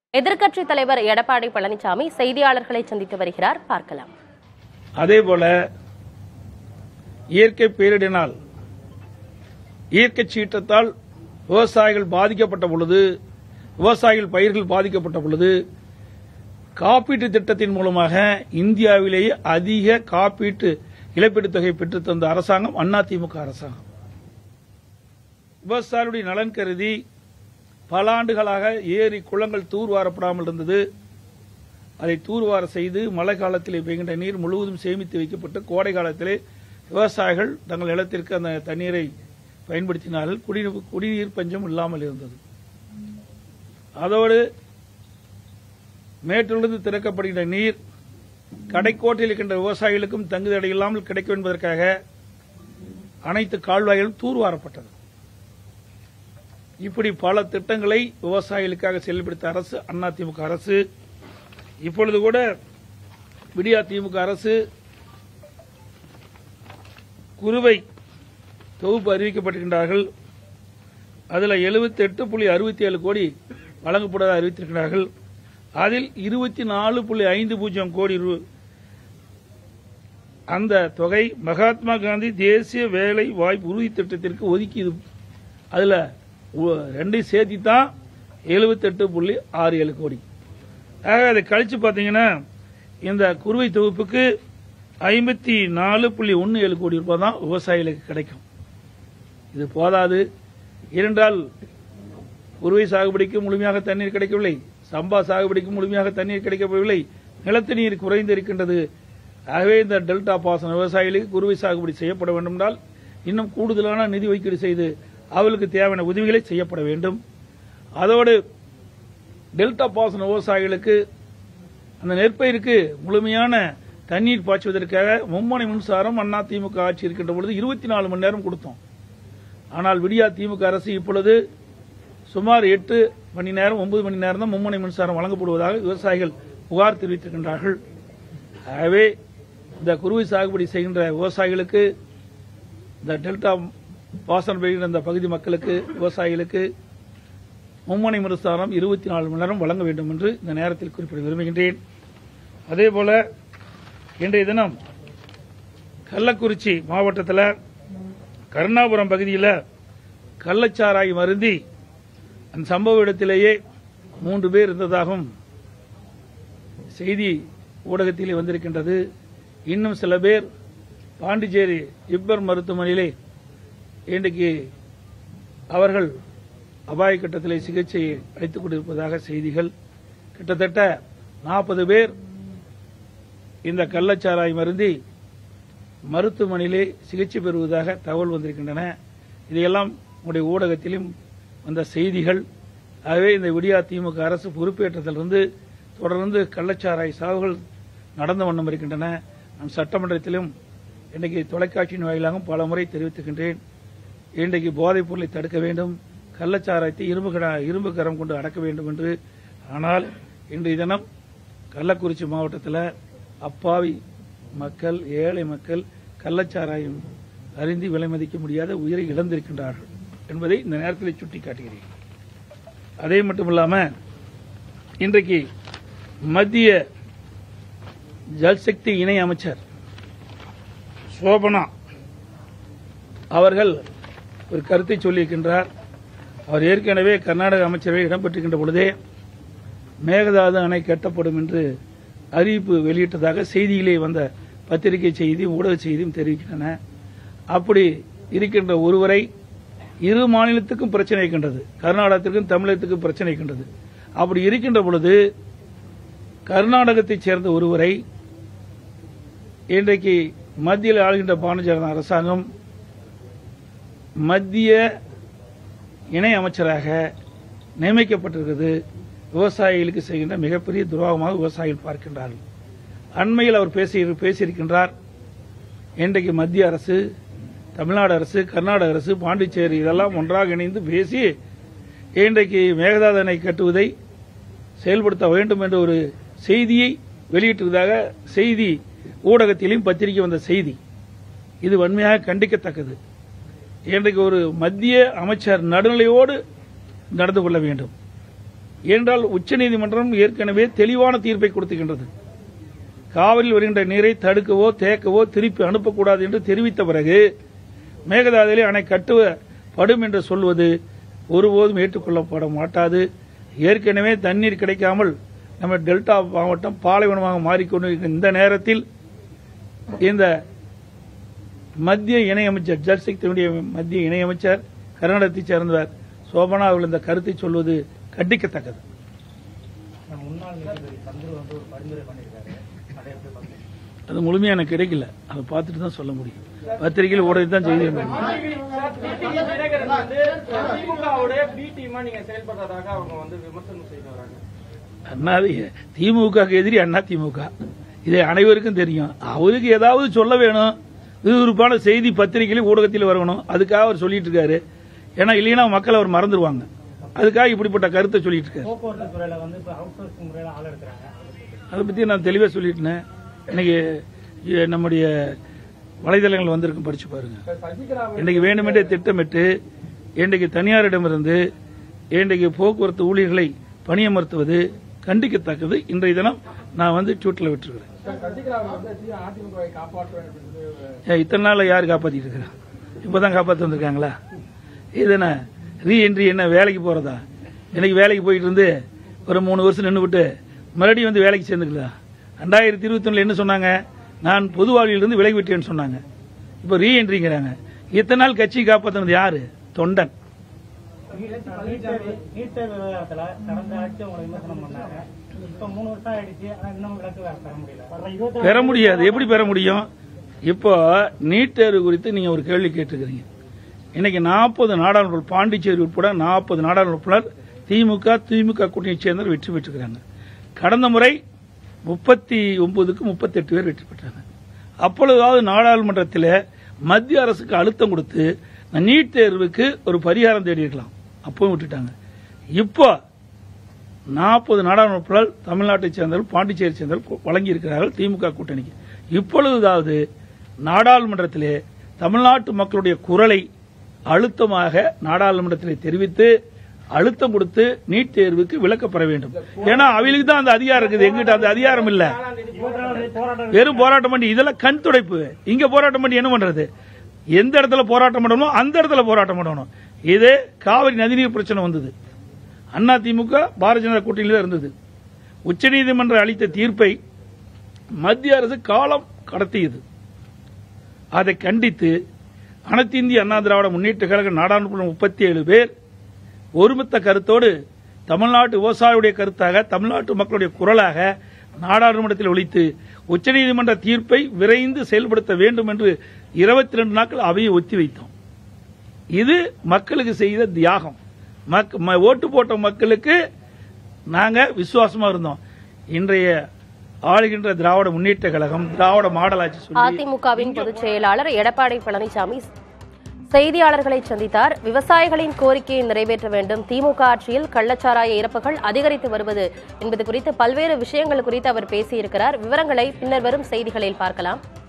எதிர்க்கட்சித் தலைவர் எடப்பாடி பழனிசாமி செய்தியாளர்களை சந்தித்து வருகிறார் பார்க்கலாம் அதேபோல இயற்கை பேரிடினால் இயற்கை சீற்றத்தால் விவசாயிகள் பாதிக்கப்பட்ட பொழுது விவசாயிகள் பயிர்கள் பாதிக்கப்பட்ட பொழுது காப்பீட்டு திட்டத்தின் மூலமாக இந்தியாவிலேயே அதிக காப்பீட்டு இழப்பீட்டுத் தொகை பெற்றுத் தந்த அரசாங்கம் அதிமுக அரசாங்கம் விவசாயிகளுடைய நலன் கருதி பல ஆண்டுகளாக ஏரி குளங்கள் தூர்வாரப்படாமல் இருந்தது அதை தூர்வார செய்து மழை காலத்திலே பெய்கின்ற நீர் முழுவதும் சேமித்து வைக்கப்பட்டு கோடை காலத்திலே விவசாயிகள் தங்கள் நிலத்திற்கு அந்த தண்ணீரை பயன்படுத்தினார்கள் குடிநீர் குடிநீர் பஞ்சம் இல்லாமல் இருந்தது அதோடு மேட்டிலிருந்து திறக்கப்படுகின்ற நீர் கடைக்கோட்டில் இருக்கின்ற விவசாயிகளுக்கும் தங்குதடை இல்லாமல் கிடைக்கும் என்பதற்காக அனைத்து கால்வாய்களும் தூர்வாரப்பட்டது இப்படி பல திட்டங்களை விவசாயிகளுக்காக செயல்படுத்த அரசு அதிமுக அரசு இப்பொழுது கூட விடியா திமுக அரசு குறுவை தொகுப்பு அறிவிக்கப்பட்டிருக்கின்றார்கள் அதில் 78.68 புள்ளி அறுபத்தி ஏழு கோடி வழங்கப்படுவதாக அறிவித்திருக்கிறார்கள் அதில் இருபத்தி நாலு புள்ளி ஐந்து பூஜ்ஜியம் கோடி ரூ அந்த தொகை மகாத்மா காந்தி தேசிய வேலை வாய்ப்பு உறுதி திட்டத்திற்கு ஒதுக்கீது அதில் ரெண்டையும் சேர்த்து தான் எழுபத்தெட்டு புள்ளி ஆறு ஏழு கோடி ஆக அதை கழிச்சு பார்த்தீங்கன்னா இந்த குறுவை தொகுப்புக்கு ஐம்பத்தி நாலு புள்ளி ஒன்று ஏழு கோடி ரூபாய் தான் விவசாயிகளுக்கு கிடைக்கும் இது போதாது இரண்டால் குறுவை சாகுபடிக்கு முழுமையாக தண்ணீர் கிடைக்கவில்லை சம்பா சாகுபடிக்கு முழுமையாக தண்ணீர் கிடைக்கவில்லை நிலத்து நீர் குறைந்து இருக்கின்றது ஆகவே இந்த டெல்டா பாசன விவசாயிகளுக்கு குறுவை சாகுபடி செய்யப்பட வேண்டும் என்றால் இன்னும் கூடுதலான நிதி ஒதுக்கீடு செய்து அவர்களுக்கு தேவையான உதவிகளை செய்யப்பட வேண்டும் அதோடு டெல்டா பாசன விவசாயிகளுக்கு அந்த நெற்பயிருக்கு முழுமையான தண்ணீர் பாய்ச்சுவதற்காக மும்மனை மின்சாரம் அண்ணா திமுக ஆட்சி இருக்கின்ற பொழுது இருபத்தி நாலு மணி நேரம் கொடுத்தோம் ஆனால் விடியா திமுக அரசு இப்பொழுது சுமார் எட்டு மணி நேரம் ஒன்பது மணி நேரம் தான் மும்முனை மின்சாரம் வழங்கப்படுவதாக விவசாயிகள் புகார் தெரிவித்திருக்கின்றார்கள் ஆகவே இந்த குறுவை சாகுபடி செய்கின்ற விவசாயிகளுக்கு இந்த டெல்டா பாசனம் பெறுகின்ற இந்த பகுதி மக்களுக்கு விவசாயிகளுக்கு மும்மனை மின்சாரம் இருபத்தி நாலு மணி நேரம் வழங்க வேண்டும் என்று இந்த நேரத்தில் குறிப்பிட விரும்புகின்றேன் அதேபோல இன்றைய தினம் கள்ளக்குறிச்சி மாவட்டத்தில் கருணாபுரம் பகுதியில் கள்ளச்சாராய் மருந்தி அந்த சம்பவ இடத்திலேயே மூன்று பேர் இருந்ததாகவும் செய்தி ஊடகத்திலே வந்திருக்கின்றது இன்னும் சில பேர் பாண்டிச்சேரி இப்பர் மருத்துவமனையிலே இன்றைக்கு அவர்கள் அபாய கட்டத்திலே சிகிச்சை அளித்துக் கொண்டிருப்பதாக செய்திகள் கிட்டத்தட்ட நாற்பது பேர் இந்த கள்ளச்சாராய் மருந்தி மருத்துவமனையிலே சிகிச்சை பெறுவதாக தகவல் வந்திருக்கின்றன இதையெல்லாம் உங்களுடைய ஊடகத்திலும் வந்த செய்திகள் ஆகவே இந்த விடியா திமுக அரசு பொறுப்பேற்றதிலிருந்து தொடர்ந்து கள்ளச்சாராய் சாவுகள் நடந்த வண்ணம் இருக்கின்றன நான் சட்டமன்றத்திலும் இன்றைக்கு தொலைக்காட்சியின் வாயிலாகவும் பல முறை தெரிவித்துக்கின்றேன் இன்றைக்கு போதைப் பொருளை தடுக்க வேண்டும் கள்ளச்சாராயத்தை இரும்பு கட- இரும்பு கரம் கொண்டு அடக்க வேண்டும் என்று ஆனால் இன்றைய தினம் கள்ளக்குறிச்சி மாவட்டத்தில் அப்பாவி மக்கள் ஏழை மக்கள் கள்ளச்சாராயம் அறிந்து விலை மதிக்க முடியாத உயிரை இழந்திருக்கின்றார்கள் என்பதை இந்த நேரத்தில் சுட்டிக்காட்டுகிறேன் அதே மட்டுமில்லாம இன்றைக்கு மத்திய ஜல்சக்தி இணை அமைச்சர் சோபனா அவர்கள் ஒரு கருத்தை சொல்லியிருக்கின்றார் அவர் ஏற்கனவே கர்நாடக அமைச்சரவை இடம்பெற்றிருக்கின்ற பொழுதே மேகதாது அணை கட்டப்படும் என்று அறிவிப்பு வெளியிட்டதாக செய்தியிலே வந்த பத்திரிகை செய்தி ஊடக செய்தியும் தெரிவிக்கின்றன அப்படி இருக்கின்ற ஒருவரை இரு மாநிலத்துக்கும் பிரச்சனை இருக்கின்றது கர்நாடகத்திற்கும் தமிழகத்துக்கும் பிரச்சனை இருக்கின்றது அப்படி இருக்கின்ற பொழுது கர்நாடகத்தைச் சேர்ந்த ஒருவரை இன்றைக்கு மத்தியில் ஆளுகின்ற பாரதிய ஜனதா அரசாங்கம் மத்திய இணை அமைச்சராக நியமிக்கப்பட்டிருக்கிறது விவசாயிகளுக்கு செய்கின்ற மிகப்பெரிய துரோகமாக விவசாயிகள் பார்க்கின்றார்கள் அண்மையில் அவர் பேசி பேசியிருக்கின்றார் இன்றைக்கு மத்திய அரசு தமிழ்நாடு அரசு கர்நாடக அரசு பாண்டிச்சேரி இதெல்லாம் ஒன்றாக இணைந்து பேசி இன்றைக்கு மேகதாது அணை கட்டுவதை செயல்படுத்த வேண்டும் என்ற ஒரு செய்தியை வெளியிட்டிருந்ததாக செய்தி ஊடகத்திலும் பத்திரிகை வந்த செய்தி இது வன்மையாக கண்டிக்கத்தக்கது இன்றைக்கு ஒரு மத்திய அமைச்சர் நடுநிலையோடு நடந்து கொள்ள வேண்டும் ஏனென்றால் உச்சநீதிமன்றம் ஏற்கனவே தெளிவான தீர்ப்பை கொடுத்துகின்றது காவிரியில் வருகின்ற நீரை தடுக்கவோ தேக்கவோ திருப்பி அனுப்பக்கூடாது என்று தெரிவித்த பிறகு மேகதாதுவில் அணை கட்டுப்படும் என்று சொல்வது ஒருபோதும் ஏற்றுக்கொள்ளப்பட மாட்டாது ஏற்கனவே தண்ணீர் கிடைக்காமல் நம்ம டெல்டா மாவட்டம் பாலைவனமாக மாறிக்கொண்டிருக்கிற இந்த நேரத்தில் இந்த மத்திய இணையமைச்சர் ஜல்சக்தியுடைய மத்திய இணையமைச்சர் கர்நாடகத்தைச் சேர்ந்தவர் சோபனா அவர்கள் இந்த கருத்தை சொல்வது கண்டிக்கத்தக்கது முன்னாள் நீதிபதி சந்துரு வந்து ஒரு பரிந்துரை பண்ணியிருக்காரு அதை எப்படி பார்க்குறீங்க அது முழுமையா எனக்கு கிடைக்கல அதை பார்த்துட்டு தான் சொல்ல முடியும் பத்திரிகையில் ஊடகத்தில் தான் செய்தி வந்தது. தினகரன் வந்து திமுகவுடைய பி டீமா நீங்க செயல்படுறதாக அவங்க வந்து விமர்சனம் செய்து வராங்க அண்ணாதி திமுக எதிரி அண்ணா திமுக இதை அனைவருக்கும் தெரியும் அவருக்கு ஏதாவது சொல்ல வேணும் விறுவிறுப்பான செய்தி பத்திரிகையில ஊடகத்தில் வரணும் அதுக்காக அவர் சொல்லிட்டு இருக்காரு ஏன்னா இல்லைன்னா மக்கள் அவர் மறந்துடுவாங்க அதுக்காக இப்படிப்பட்ட கருத்தை சொல்லிட்டு இருக்காரு போக்குவரத்து துறையில வந்து இப்போ அவுட் சோர்சிங் முறையில் ஆள் எடுக்கிறாங்க அதை பத்தி நான் தெளிவா சொல்லிட்டேன் இன்னைக்கு இ- நம்முடைய வலைதளங்கள் வந்திருக்கும் படிச்சு பாருங்க சசிகலா இன்றைக்கு வேண்டுமென்றே திட்டமிட்டு இன்றைக்கு தனியாரிடமிருந்து இன்றைக்கு போக்குவரத்து ஊழியர்களை பணியமர்த்துவது கண்டிக்கத்தக்கது இன்றைய தினம் நான் வந்து ட்விட்டர்ல விட்டுருக்கிறேன் சசிகலா வந்து அதிமுகவை காப்பாற்றுவேன் அப்படின்னு சொல்லி ஏன் இத்தனை நாள்ல யார் காப்பாத்திட்டு இருக்கிறா இப்பதான் காப்பாத்தி வந்திருக்காங்களா இது என்ன ரீ என்ட்ரி என்ன வேலைக்கு போறதா இன்னைக்கு வேலைக்கு போயிட்டு இருந்து ஒரு மூணு வருஷம் நின்று விட்டு மறுபடியும் வந்து வேலைக்கு சேர்ந்துக்கலாம் ரெண்டாயிரத்தி இருபத்தி என்ன சொன்னாங்க நான் பொது வாழ்விலிருந்து விலகி விட்டேன்னு சொன்னாங்க இப்போ ரீ என்ட்ரிங்கிறாங்க இத்தனை நாள் கட்சி காப்பாத்தினது யாரு தொண்டன் நீட் தேர்வு நீட் தேர்வு விவகாரத்துல கடந்த ஆட்சி அவங்க விமர்சனம் பண்ணாங்க இப்ப மூணு வருஷம் ஆயிடுச்சு ஆனா இன்னும் விளக்கு வேற பெற முடியல வர்ற இருபத்தி பெற முடியாது எப்படி பெற முடியும் இப்போ நீட் தேர்வு குறித்து நீங்க ஒரு கேள்வி கேட்டுக்கிறீங்க இன்னைக்கு நாற்பது நாடாளுமன்ற பாண்டிச்சேரி உட்பட நாற்பது நாடாளுமன்ற உறுப்பினர் திமுக திமுக கூட்டணியைச் சேர்ந்தவர் வெற்றி பெற்றுக்கிறாங்க கடந்த முறை முப்பத்தி ஒன்பதுக்கு முப்பத்தெட்டு பேர் வெற்றி பெற்றாங்க அப்பொழுதாவது நாடாளுமன்றத்தில் மத்திய அரசுக்கு அழுத்தம் கொடுத்து இந்த நீட் தேர்வுக்கு ஒரு பரிகாரம் தேடி இருக்கலாம் அப்பவும் விட்டுட்டாங்க இப்போ நாற்பது நாடாளுமன்ற தமிழ்நாட்டைச் சேர்ந்தவர்கள் பாண்டிச்சேரி சேர்ந்தவர்கள் வழங்கி இருக்கிறார்கள் திமுக கூட்டணிக்கு இப்பொழுதாவது நாடாளுமன்றத்திலே தமிழ்நாட்டு மக்களுடைய குரலை அழுத்தமாக நாடாளுமன்றத்திலே தெரிவித்து அழுத்தம் கொடுத்து நீட் தேர்வுக்கு விலக்கப் பெற வேண்டும் ஏன்னா அவங்களுக்கு தான் அந்த அதிகாரம் இருக்குது எங்கிட்ட அந்த அதிகாரம் இல்ல இருபத்தி நாலு போராட்டம் வெறும் போராட்டம் பண்ணி இதெல்லாம் கண் துடைப்பு இங்க போராட்டம் பண்ணி என்ன பண்றது எந்த இடத்துல போராட்டம் பண்ணணும் அந்த இடத்துல போராட்டம் பண்ணணும் இது காவிரி நதிநீர் பிரச்சனை வந்தது அண்ணா திமுக பாரதிய ஜனதா கூட்டணியில் தான் இருந்தது உச்சநீதிமன்றம் அளித்த தீர்ப்பை மத்திய அரசு காலம் கடத்தியது அதை கண்டித்து அனைத்து இந்திய அண்ணா திராவிட முன்னேற்ற கழக நாடாளுமன்ற முப்பத்தி ஏழு பேர் ஒருமித்த கருத்தோடு தமிழ்நாட்டு விவசாயியுடைய கருத்தாக தமிழ்நாட்டு மக்களுடைய குரலாக நாடாளுமன்றத்தில் ஒழித்து உச்சநீதிமன்ற தீர்ப்பை விரைந்து செயல்படுத்த வேண்டும் என்று இருபத்தி ரெண்டு நாட்கள் அவையை ஒத்தி வைத்தோம் இது மக்களுக்கு செய்த தியாகம் மக்- ம- ஓட்டு போட்ட மக்களுக்கு நாங்க விசுவாசமா இருந்தோம் இன்றைய ஆளுகின்ற திராவிட முன்னேற்ற கழகம் திராவிட மாடல் ஆட்சி சொல்லி அதிமுகவின் பொதுச் செயலாளர் எடப்பாடி பழனிசாமி செய்தியாளர்களை சந்தித்தார் விவசாயிகளின் கோரிக்கையை நிறைவேற்ற வேண்டும் திமுக ஆட்சியில் கள்ளச்சாராய இறப்புகள் அதிகரித்து வருவது என்பது குறித்து பல்வேறு விஷயங்கள் குறித்து அவர் பேசியிருக்கிறார் விவரங்களை பின்னர் வரும் செய்திகளில் பார்க்கலாம்